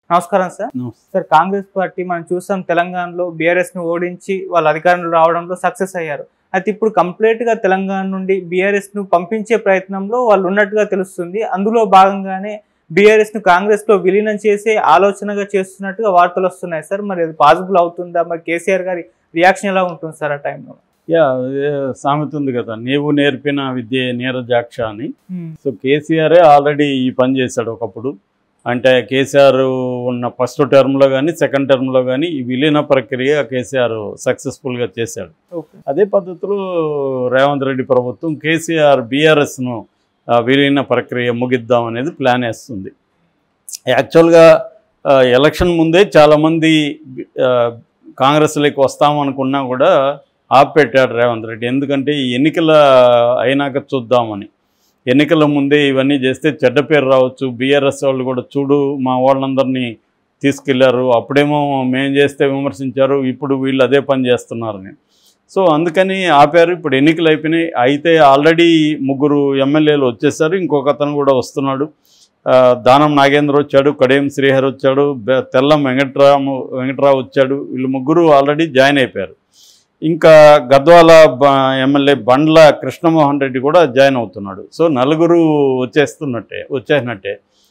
నమస్కారం sir sir Congress party మనం చూసాం తెలంగాణలో బీఆర్ఎస్ ను ఓడించి వాళ్ళ అధికారంలో రావడంలో సక్సెస్ అయ్యారు అయితే ఇప్పుడు కంప్లీట్ గా తెలంగాణ నుండి బీఆర్ఎస్ ను పంపించే ప్రయత్నంలో వాళ్ళు ఉన్నట్టుగా తెలుస్తుంది అందులో భాగంగానే బీఆర్ఎస్ ను కాంగ్రెస్ లో విలీనం చేసే ఆలోచనగా చేస్తున్నట్టుగా వార్తలు వస్తున్నాయి సార్ మరి అది పాసిబుల్ అవుతుందా మరి కేసీఆర్ గారి రియాక్షన్ ఎలా ఉంటుంది సార్ ఆ టైంలో యా అదే సామెత ఉంది కదా నీవు నేర్పిన విద్య నీరజాక్ష అని సో కేసీఆరే ఆల్రెడీ ఈ పని చేశాడు ఒకప్పుడు అంటే కేసీఆర్ ఉన్న ఫస్ట్ టర్మ్లో కానీ సెకండ్ టర్మ్లో కానీ ఈ విలీన ప్రక్రియ కేసీఆర్ సక్సెస్ఫుల్గా చేశాడు ఓకే అదే పద్ధతిలో రేవంత్ రెడ్డి ప్రభుత్వం కేసీఆర్ బీఆర్ఎస్ను విలీన ప్రక్రియ ముగిద్దాం అనేది ప్లాన్ వేస్తుంది యాక్చువల్గా ఆ, ఎలక్షన్ ముందే చాలామంది ఆ, కాంగ్రెస్లోకి వస్తామనుకున్నా కూడా ఆపెట్టాడు రేవంత్ రెడ్డి ఎందుకంటే ఈ ఎన్నికల అయినాక చూద్దామని ఎన్నికల ముందే ఇవన్నీ చేస్తే చెడ్డ పేరు రావచ్చు బీఆర్ఎస్ వాళ్ళు కూడా చూడు మా వాళ్ళందరినీ తీసుకెళ్లారు అప్పుడేమో మేం చేస్తే విమర్శించారు ఇప్పుడు వీళ్ళు అదే పని చేస్తున్నారని సో అందుకని ఆపారు ఇప్పుడు ఎన్నికలు అయిపోయినాయి అయితే ఆల్రెడీ ముగ్గురు ఎమ్మెల్యేలు వచ్చేసారు ఇంకొక అతను కూడా వస్తున్నాడు ఆ, దానం నాగేంద్ర వచ్చాడు కడియం శ్రీహర్ వచ్చాడు బె- తెల్లం వెంకట్రాము వెంకట్రావు వచ్చాడు వీళ్ళు ముగ్గురు ఆల్రెడీ జాయిన్ అయిపోయారు ఇంకా గద్వాల బ- ఎమ్మెల్యే బండ్ల కృష్ణమోహన్ రెడ్డి కూడా జాయిన్ అవుతున్నాడు సో నలుగురు వచ్చేస్తున్నట్టే వచ్చేసినట్టే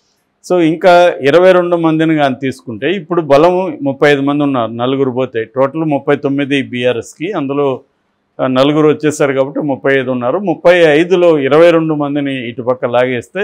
సో ఇంకా ఇరవై రెండు మందిని కానీ తీసుకుంటే ఇప్పుడు బలం ముప్పై ఐదు మంది ఉన్నారు నలుగురు పోతే టోటల్ ముప్పై తొమ్మిది బీఆర్ఎస్కి అందులో ఆ, నలుగురు వచ్చేసారు కాబట్టి ముప్పై ఐదు ఉన్నారు ముప్పై ఐదులో ఇరవై రెండు మందిని ఇటుపక్క లాగేస్తే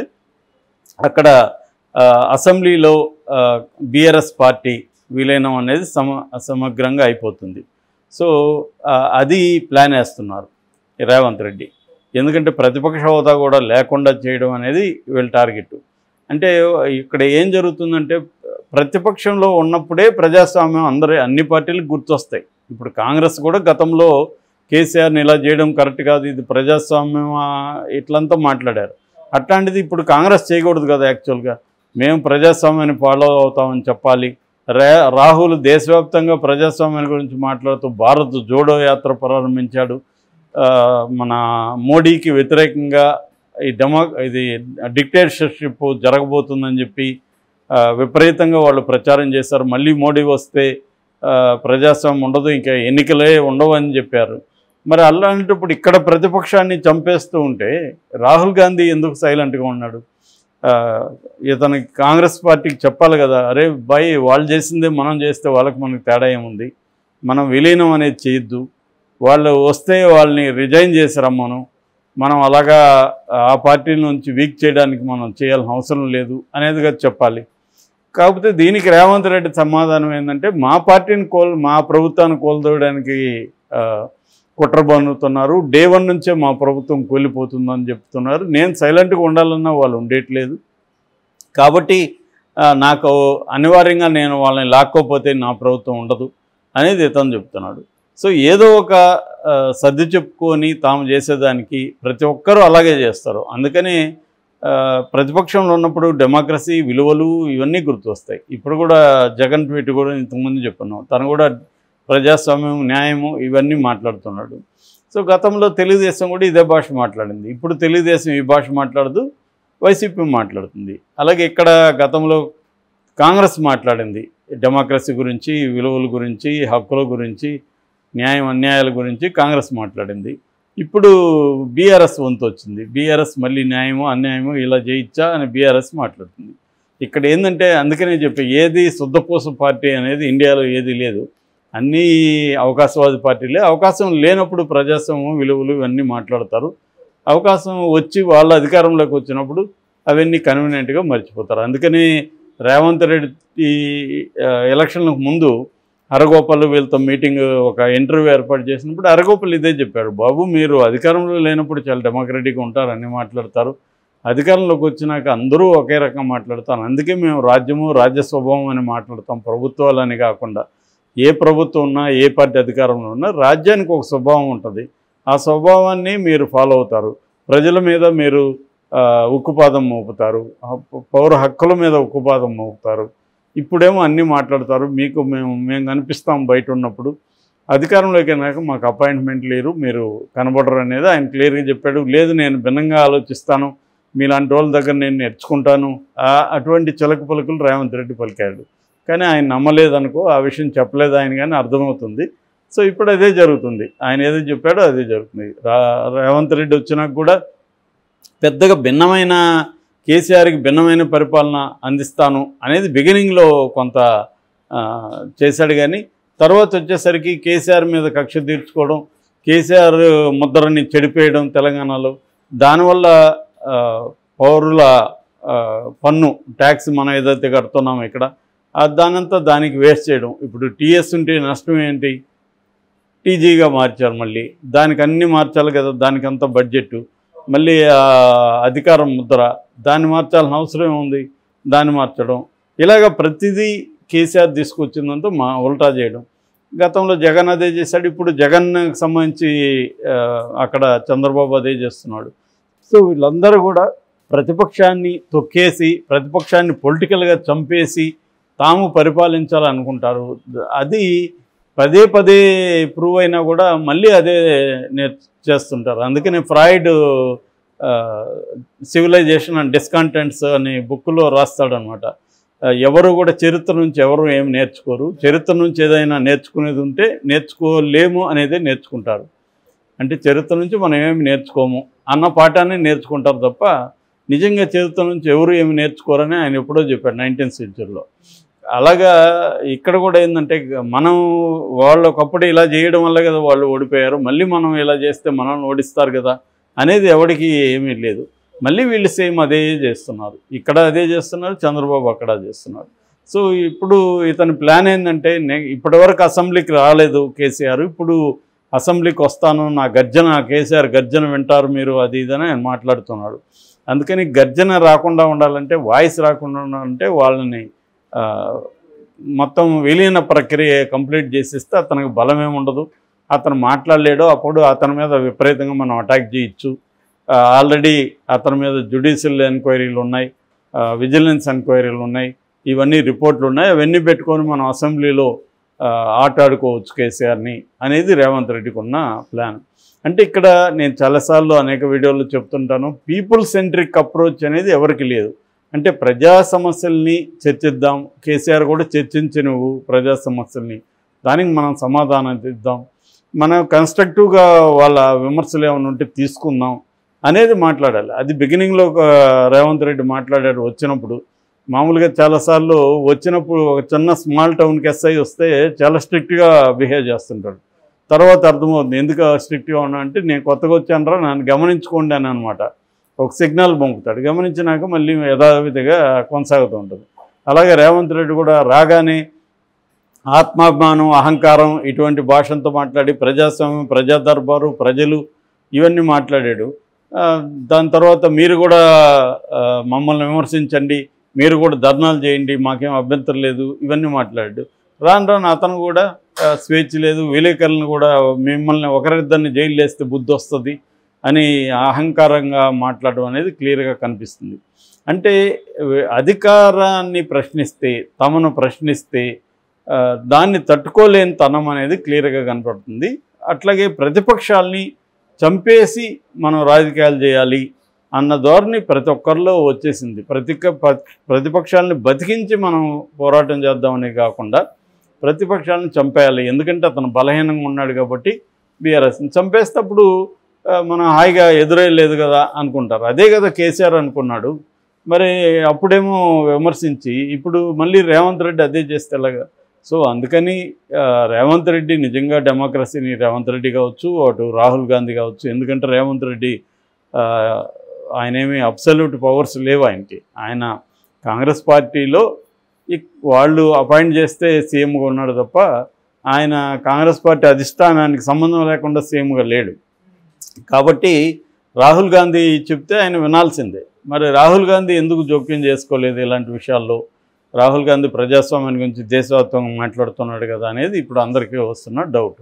అక్కడ ఆ, అసెంబ్లీలో బీఆర్ఎస్ పార్టీ విలీనం అనేది సమ సమగ్రంగా అయిపోతుంది సో ఆ, అది ప్లాన్ వేస్తున్నారు ఈ రేవంత్ రెడ్డి ఎందుకంటే ప్రతిపక్ష హోదా కూడా లేకుండా చేయడం అనేది వీళ్ళ టార్గెట్ అంటే ఇక్కడ ఏం జరుగుతుందంటే ప్రతిపక్షంలో ఉన్నప్పుడే ప్రజాస్వామ్యం అందరి అన్ని పార్టీలకు గుర్తొస్తాయి ఇప్పుడు కాంగ్రెస్ కూడా గతంలో కేసీఆర్ని ఇలా చేయడం కరెక్ట్ కాదు ఇది ప్రజాస్వామ్యం ఆ, ఇట్లంతా మాట్లాడారు అట్లాంటిది ఇప్పుడు కాంగ్రెస్ చేయకూడదు కదా యాక్చువల్గా మేము ప్రజాస్వామ్యాన్ని ఫాలో అవుతామని చెప్పాలి రా రాహుల్ దేశవ్యాప్తంగా ప్రజాస్వామ్యం గురించి మాట్లాడుతూ భారత్ జోడో యాత్ర ప్రారంభించాడు ఆ, మన మోడీకి వ్యతిరేకంగా ఈ డెమో ఇది డిక్టేటర్షిప్ జరగబోతుందని చెప్పి ఆ, విపరీతంగా వాళ్ళు ప్రచారం చేశారు మళ్ళీ మోడీ వస్తే ఆ, ప్రజాస్వామ్యం ఉండదు ఇంకా ఎన్నికలే ఉండవు అని చెప్పారు మరి అలాంటప్పుడు ఇక్కడ ప్రతిపక్షాన్ని చంపేస్తూ ఉంటే రాహుల్ గాంధీ ఎందుకు సైలెంట్గా ఉన్నాడు ఆ, ఇతనికి కాంగ్రెస్ పార్టీకి చెప్పాలి కదా అరే బాయ్ వాళ్ళు చేసిందే మనం చేస్తే వాళ్ళకి మనకి తేడా ఏముంది మనం విలీనం అనేది చేయొద్దు వాళ్ళు వస్తే వాళ్ళని రిజైన్ చేసి రమ్మను మనం అలాగా ఆ పార్టీ నుంచి వీక్ చేయడానికి మనం చేయాల్సిన అవసరం లేదు అనేదిగా చెప్పాలి కాకపోతే దీనికి రేవంత్ రెడ్డి సమాధానం ఏంటంటే మా పార్టీని కోల్ మా ప్రభుత్వాన్ని కోల్దోయడానికి ఆ, కుట్ర బన్నుతున్నారు డే వన్ నుంచే మా ప్రభుత్వం కూలిపోతుందని చెప్తున్నారు నేను సైలెంట్గా ఉండాలన్నా వాళ్ళు ఉండేట్లేదు కాబట్టి ఆ, నాకు అనివార్యంగా నేను వాళ్ళని లాక్కోపోతే నా ప్రభుత్వం ఉండదు అనేది ఇతను చెప్తున్నాడు సో ఏదో ఒక ఆ, సర్ది చెప్పుకొని తాము చేసేదానికి ప్రతి ఒక్కరూ అలాగే చేస్తారు అందుకని ఆ, ప్రతిపక్షంలో ఉన్నప్పుడు డెమోక్రసీ విలువలు ఇవన్నీ గుర్తొస్తాయి ఇప్పుడు కూడా జగన్ ట్వీట్ కూడా ఇంతకుముందు చెప్పున్నాం తను కూడా ప్రజాస్వామ్యం న్యాయము ఇవన్నీ మాట్లాడుతున్నాడు సో గతంలో తెలుగుదేశం కూడా ఇదే భాష మాట్లాడింది ఇప్పుడు తెలుగుదేశం ఈ భాష మాట్లాడదు వైసీపీ మాట్లాడుతుంది అలాగే ఇక్కడ గతంలో కాంగ్రెస్ మాట్లాడింది డెమోక్రసీ గురించి విలువల గురించి హక్కుల గురించి న్యాయం అన్యాయాల గురించి కాంగ్రెస్ మాట్లాడింది ఇప్పుడు బీఆర్ఎస్ వంతు వచ్చింది బీఆర్ఎస్ మళ్ళీ న్యాయము అన్యాయము ఇలా చేయించా అని బీఆర్ఎస్ మాట్లాడుతుంది ఇక్కడ ఏంటంటే అందుకనే చెప్పి ఏది శుద్ధపూస పార్టీ అనేది ఇండియాలో ఏది లేదు అన్నీ అవకాశవాది పార్టీలే అవకాశం లేనప్పుడు ప్రజాస్వామ్యం విలువలు ఇవన్నీ మాట్లాడతారు అవకాశం వచ్చి వాళ్ళ అధికారంలోకి వచ్చినప్పుడు అవన్నీ కన్వీనియంట్గా మర్చిపోతారు అందుకని రేవంత్ రెడ్డి ఆ, ఎలక్షన్లకు ముందు అరగోపాల్ వీళ్ళతో మీటింగ్ ఒక ఇంటర్వ్యూ ఏర్పాటు చేసినప్పుడు అరగోపాల్ ఇదే చెప్పాడు బాబు మీరు అధికారంలో లేనప్పుడు చాలా డెమోక్రటిక్గా ఉంటారు అన్నీ మాట్లాడతారు అధికారంలోకి వచ్చినాక అందరూ ఒకే రకంగా మాట్లాడతారు అందుకే మేము రాజ్యము రాజ్య స్వభావం అని మాట్లాడతాం ప్రభుత్వాలని కాకుండా ఏ ప్రభుత్వం ఉన్నా ఏ పార్టీ అధికారంలో ఉన్నా రాజ్యానికి ఒక స్వభావం ఉంటుంది ఆ స్వభావాన్ని మీరు ఫాలో అవుతారు ప్రజల మీద మీరు ఆ, ఉక్కుపాదం మోపుతారు ఆ ప- పౌర హక్కుల మీద ఉక్కుపాదం మోపుతారు ఇప్పుడేమో అన్నీ మాట్లాడతారు మీకు మేము మేము కనిపిస్తాం బయట ఉన్నప్పుడు అధికారంలోకి వెళ్ళాక మాకు అపాయింట్మెంట్ లేరు మీరు కనబడరు అనేది ఆయన క్లియర్గా చెప్పాడు లేదు నేను భిన్నంగా ఆలోచిస్తాను మీలాంటి వాళ్ళ దగ్గర నేను నేర్చుకుంటాను ఆ- అటువంటి చిలక పలుకులు రేవంత్ రెడ్డి పలికాడు కానీ ఆయన నమ్మలేదనుకో ఆ విషయం చెప్పలేదు ఆయన కానీ అర్థమవుతుంది సో ఇప్పుడు అదే జరుగుతుంది ఆయన ఏదో చెప్పాడో అదే జరుగుతుంది రా రేవంత్ రెడ్డి వచ్చినాక కూడా పెద్దగా భిన్నమైన కేసీఆర్కి భిన్నమైన పరిపాలన అందిస్తాను అనేది బిగినింగ్లో కొంత ఆ, చేశాడు కానీ తర్వాత వచ్చేసరికి కేసీఆర్ మీద కక్ష తీర్చుకోవడం కేసీఆర్ ముద్రని చెడిపేయడం తెలంగాణలో దానివల్ల ఆ, పౌరుల ఆ, పన్ను ట్యాక్స్ మనం ఏదైతే కడుతున్నామో ఇక్కడ ఆ దానంతా దానికి వేస్ట్ చేయడం ఇప్పుడు టీఎస్ ఉంటే నష్టం ఏంటి టీజీగా మార్చారు మళ్ళీ దానికి అన్ని మార్చాలి కదా దానికి అంత బడ్జెట్ మళ్ళీ ఆ అధికారం ముద్ర దాన్ని మార్చాల్సిన అవసరం ఏముంది దాన్ని మార్చడం ఇలాగ ప్రతిదీ కేసీఆర్ తీసుకొచ్చిందంతా మా ఉల్టా చేయడం గతంలో జగన్ అదే చేశాడు ఇప్పుడు జగన్కి సంబంధించి ఆ, అక్కడ చంద్రబాబు అదే చేస్తున్నాడు సో వీళ్ళందరూ కూడా ప్రతిపక్షాన్ని తొక్కేసి ప్రతిపక్షాన్ని పొలిటికల్గా చంపేసి తాము పరిపాలించాలనుకుంటారు అది పదే పదే ప్రూవ్ అయినా కూడా మళ్ళీ అదే నేర్ చేస్తుంటారు అందుకనే ఫ్రాయిడ్ సివిలైజేషన్ అండ్ డిస్కంటెంట్స్ అనే బుక్లో రాస్తాడనమాట ఎవరు కూడా చరిత్ర నుంచి ఎవరు ఏం నేర్చుకోరు చరిత్ర నుంచి ఏదైనా నేర్చుకునేది ఉంటే నేర్చుకోలేము అనేదే నేర్చుకుంటారు అంటే చరిత్ర నుంచి మనం ఏమి నేర్చుకోము అన్న పాఠాన్ని నేర్చుకుంటారు తప్ప నిజంగా చరిత్ర నుంచి ఎవరు ఏమి నేర్చుకోరని ఆయన ఎప్పుడో చెప్పాడు నైన్టీన్త్ సెంచురీలో అలాగా ఇక్కడ కూడా ఏంటంటే మనం వాళ్ళు ఒకప్పుడు ఇలా చేయడం వల్ల కదా వాళ్ళు ఓడిపోయారు మళ్ళీ మనం ఇలా చేస్తే మనల్ని ఓడిస్తారు కదా అనేది ఎవరికి ఏమీ లేదు మళ్ళీ వీళ్ళు సేమ్ అదే చేస్తున్నారు ఇక్కడ అదే చేస్తున్నారు చంద్రబాబు అక్కడ చేస్తున్నారు సో ఇప్పుడు ఇతని ప్లాన్ ఏంటంటే నే- ఇప్పటివరకు అసెంబ్లీకి రాలేదు కేసీఆర్ ఇప్పుడు అసెంబ్లీకి వస్తాను నా గర్జన కేసీఆర్ గర్జన వింటారు మీరు అది ఇదని ఆయన మాట్లాడుతున్నాడు అందుకని గర్జన రాకుండా ఉండాలంటే వాయిస్ రాకుండా ఉండాలంటే వాళ్ళని ఆ, మొత్తం విలీన ప్రక్రియ కంప్లీట్ చేసిస్తే అతనికి బలమేమి ఉండదు అతను మాట్లాడలేడో అప్పుడు అతని మీద విపరీతంగా మనం అటాక్ చేయొచ్చు ఆల్రెడీ అతని మీద జుడిషియల్ ఎంక్వైరీలు ఉన్నాయి విజిలెన్స్ ఎంక్వైరీలు ఉన్నాయి ఇవన్నీ రిపోర్ట్లు ఉన్నాయి అవన్నీ పెట్టుకొని మనం అసెంబ్లీలో ఆ, ఆట ఆడుకోవచ్చు కేసీఆర్ని అనేది రేవంత్ రెడ్డికి ఉన్న ప్లాన్ అంటే ఇక్కడ నేను చాలాసార్లు అనేక వీడియోల్లో చెప్తుంటాను పీపుల్ సెంట్రిక్ అప్రోచ్ అనేది ఎవరికి లేదు అంటే ప్రజా సమస్యల్ని చర్చిద్దాం కేసీఆర్ కూడా చర్చించి నువ్వు ప్రజా సమస్యల్ని దానికి మనం సమాధానం ఇద్దాం మనం కన్స్ట్రక్టివ్గా వాళ్ళ విమర్శలు ఏమైనా ఉంటే తీసుకుందాం అనేది మాట్లాడాలి అది బిగినింగ్లో ఒక రేవంత్ రెడ్డి మాట్లాడాడు వచ్చినప్పుడు మామూలుగా చాలాసార్లు వచ్చినప్పుడు ఒక చిన్న స్మాల్ టౌన్కి ఎస్ఐ వస్తే చాలా స్ట్రిక్ట్గా బిహేవ్ చేస్తుంటాడు తర్వాత అర్థమవుతుంది ఎందుకు స్ట్రిక్ట్గా ఉన్నా అంటే నేను కొత్తగా వచ్చానరా నన్ను గమనించుకోండి అని అనమాట ఒక సిగ్నల్ పంపుతాడు గమనించినాక మళ్ళీ యథావిధిగా కొనసాగుతూ ఉంటుంది అలాగే రేవంత్ రెడ్డి కూడా రాగానే ఆత్మాభిమానం అహంకారం ఇటువంటి భాషంతో మాట్లాడి ప్రజాస్వామ్యం ప్రజా దర్బారు ప్రజలు ఇవన్నీ మాట్లాడాడు ఆ, దాని తర్వాత మీరు కూడా ఆ, మమ్మల్ని విమర్శించండి మీరు కూడా ధర్నాలు చేయండి మాకేం అభ్యంతరం లేదు ఇవన్నీ మాట్లాడాడు రాను రాను అతను కూడా ఆ, స్వేచ్ఛ లేదు విలేకరులను కూడా మిమ్మల్ని ఒకరిద్దరిని జైలు వేస్తే బుద్ధి వస్తుంది అని అహంకారంగా మాట్లాడడం అనేది క్లియర్గా కనిపిస్తుంది అంటే వ- అధికారాన్ని ప్రశ్నిస్తే తమను ప్రశ్నిస్తే ఆ, దాన్ని తట్టుకోలేని తనం అనేది క్లియర్గా కనపడుతుంది అట్లాగే ప్రతిపక్షాల్ని చంపేసి మనం రాజకీయాలు చేయాలి అన్న ధోరణి ప్రతి ఒక్కరిలో వచ్చేసింది ప్రతి ప్రతిపక్షాలని బతికించి మనం పోరాటం చేద్దామని కాకుండా ప్రతిపక్షాలను చంపేయాలి ఎందుకంటే అతను బలహీనంగా ఉన్నాడు కాబట్టి బీఆర్ఎస్ని చంపేస్తప్పుడు ఆ, మనం హాయిగా ఎదురేయలేదు కదా అనుకుంటారు అదే కదా కేసీఆర్ అనుకున్నాడు మరి అప్పుడేమో విమర్శించి ఇప్పుడు మళ్ళీ రేవంత్ రెడ్డి అదే చేస్తే ఎలాగా సో అందుకని ఆ, రేవంత్ రెడ్డి నిజంగా డెమోక్రసీని రేవంత్ రెడ్డి కావచ్చు అటు రాహుల్ గాంధీ కావచ్చు ఎందుకంటే రేవంత్ రెడ్డి ఆ, ఆయనేమి అబ్సల్యూట్ పవర్స్ లేవు ఆయనకి ఆయన కాంగ్రెస్ పార్టీలో ఇక్- వాళ్ళు అపాయింట్ చేస్తే సీఎంగా ఉన్నాడు తప్ప ఆయన కాంగ్రెస్ పార్టీ అధిష్టానానికి సంబంధం లేకుండా సీఎంగా లేడు కాబట్టి రాహుల్ గాంధీ చెప్తే ఆయన వినాల్సిందే మరి రాహుల్ గాంధీ ఎందుకు జోక్యం చేసుకోలేదు ఇలాంటి విషయాల్లో రాహుల్ గాంధీ ప్రజాస్వామ్యం గురించి దేశవ్యాప్తంగా మాట్లాడుతున్నాడు కదా అనేది ఇప్పుడు అందరికీ వస్తున్న డౌట్